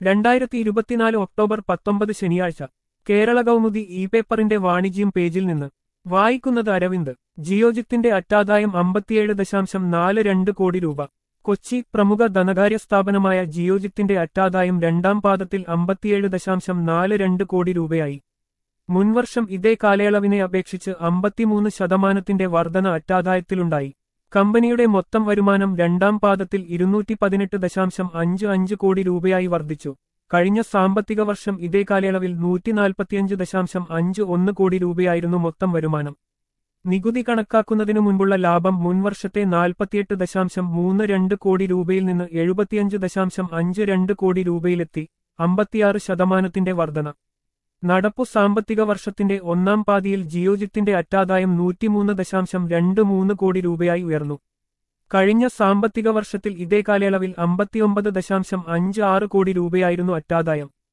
രണ്ടായിരത്തി ഇരുപത്തിനാല് ഒക്ടോബർ പത്തൊമ്പത് ശനിയാഴ്ച കേരള കൗമുദി ഇ പേപ്പറിന്റെ വാണിജ്യം പേജിൽ നിന്ന് വായിക്കുന്നത് അരവിന്ദ് ജിയോജിത്തിന്റെ അറ്റാദായം അമ്പത്തിയേഴ് ദശാംശം നാല് രണ്ട് കോടി രൂപ കൊച്ചി പ്രമുഖ ധനകാര്യ സ്ഥാപനമായ ജിയോജിത്തിന്റെ അറ്റാദായം രണ്ടാം പാദത്തിൽ അമ്പത്തിയേഴ് ദശാംശം നാല് രണ്ട് കോടി രൂപയായി മുൻവർഷം ഇതേ കാലയളവിനെ അപേക്ഷിച്ച് അമ്പത്തിമൂന്ന് ശതമാനത്തിന്റെ വർധന അറ്റാദായത്തിലുണ്ടായി കമ്പനിയുടെ മൊത്തം വരുമാനം രണ്ടാം പാദത്തിൽ ഇരുന്നൂറ്റി പതിനെട്ട് ദശാംശം അഞ്ച് അഞ്ച് കോടി രൂപയായി വർദ്ധിച്ചു കഴിഞ്ഞ സാമ്പത്തിക വർഷം ഇതേ കാലയളവിൽ നൂറ്റി നാൽപ്പത്തിയഞ്ച് ദശാംശം അഞ്ച് ഒന്ന് കോടി രൂപയായിരുന്നു മൊത്തം വരുമാനം നികുതി കണക്കാക്കുന്നതിനു മുൻപുള്ള ലാഭം മുൻവർഷത്തെ നാൽപ്പത്തിയെട്ട് ദശാംശം മൂന്ന് രണ്ട് കോടി രൂപയിൽ നിന്ന് എഴുപത്തിയഞ്ച് ദശാംശം അഞ്ച് രണ്ട് കോടി രൂപയിലെത്തി അമ്പത്തിയാറ് ശതമാനത്തിന്റെ വർധന നടപ്പു സാമ്പത്തിക വർഷത്തിന്റെ ഒന്നാം പാതിയിൽ ജിയോജിത്തിന്റെ അറ്റാദായം നൂറ്റിമൂന്ന് ദശാംശം രണ്ട് മൂന്ന് കോടി രൂപയായി ഉയർന്നു കഴിഞ്ഞ സാമ്പത്തിക വർഷത്തിൽ ഇതേ കാലയളവിൽ അമ്പത്തിയൊമ്പത് ദശാംശം അഞ്ച് ആറ് കോടി രൂപയായിരുന്നു അറ്റാദായം